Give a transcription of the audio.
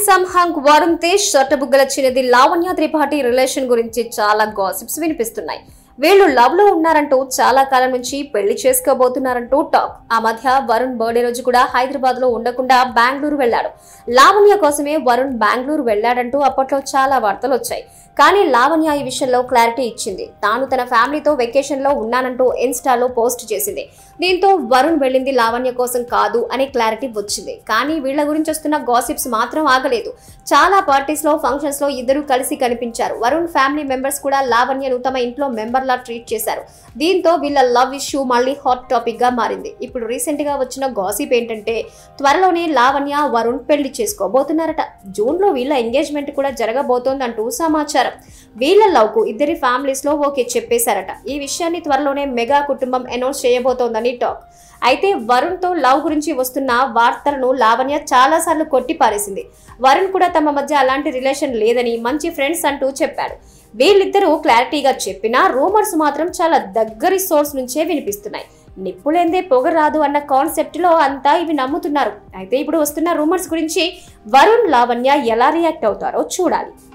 handsome hunk Varun Tej చట్టబుగ్గల చిన్నది Lavanya Tripathi relation గురించి చాలా గాసిప్స్ వినిపిస్తున్నాయి వీళ్ళు లవ్ లో ఉన్నారంటూ చాలా కాలం నుంచి పెళ్లి చేసుకోబోతున్నారంటూ టాక్ ఆ మధ్య వరుణ్ బర్త్డే రోజు కూడా హైదరాబాద్ లో ఉండకుండా బెంగళూరు వెళ్ళాడు లావణ్య కోసమే వరుణ్ బెంగళూరు వెళ్ళాడంటూ అప్పట్లో చాలా వార్తలు వచ్చాయి కానీ లావణ్య ఈ విషయంలో క్లారిటీ ఇచ్చింది తాను తన ఫ్యామిలీతో వెకేషన్ లో ఉన్నానంటూ ఇన్స్టాలో పోస్ట్ చేసింది దీంతో వరుణ్ వెళ్ళింది లావణ్య కోసం కాదు అనే క్లారిటీ వచ్చింది కానీ వీళ్ళ గురించి వస్తున్న గాసిప్స్ మాత్రం ఆగలేదు చాలా పార్టీస్ లో ఫంక్షన్స్ లో ఇద్దరు కలిసి కనిపించారు వరుణ్ ఫ్యామిలీ మెంబర్స్ కూడా లావణ్యను తమ ఇంట్లో మెంబర్ లా ట్రీట్ చేశారు దీంతో వీళ్ళ లవ్ ఇష్యూ మళ్ళీ హాట్ టాపిక్ గా మారింది ఇప్పుడు రీసెంట్ గా వచ్చిన గాసిప్ ఏంటంటే త్వరలోనే లావణ్య వరుణ్ పెళ్లి చేసుకోబోతున్నారట జూన్ లో వీళ్ళ ఎంగేజ్మెంట్ కూడా జరగబోతోందంటూ సమాచారం వీళ్ళ లవ్ కు ఇద్దరి ఫ్యామిలీస్ లో ఓకే చెప్పేశారట ఈ విషయాన్ని త్వరలోనే మెగా కుటుంబం అనౌన్స్ చేయబోతోందని టాక్ అయితే వరుణ్ తో లవ్ గురించి వస్తున్న వార్తలను లావణ్య చాలా సార్లు కొట్టి పారేసింది వరుణ్ కూడా తమ మధ్య అలాంటి రిలేషన్ లేదని మంచి ఫ్రెండ్స్ అంటూ చెప్పాడు వీళ్ళిద్దరూ క్లారిటీగా చెప్పినా రూమర్స్ మాత్రం చాలా దగ్గరి సోర్స్ నుంచే వినిపిస్తున్నాయి నిప్పులేందే పొగ రాదు అన్న కాన్సెప్ట్ లో అంతా ఇవి నమ్ముతున్నారు అయితే ఇప్పుడు వస్తున్న రూమర్స్ గురించి వరుణ్ లావణ్య ఎలా రియాక్ట్ అవుతారో చూడాలి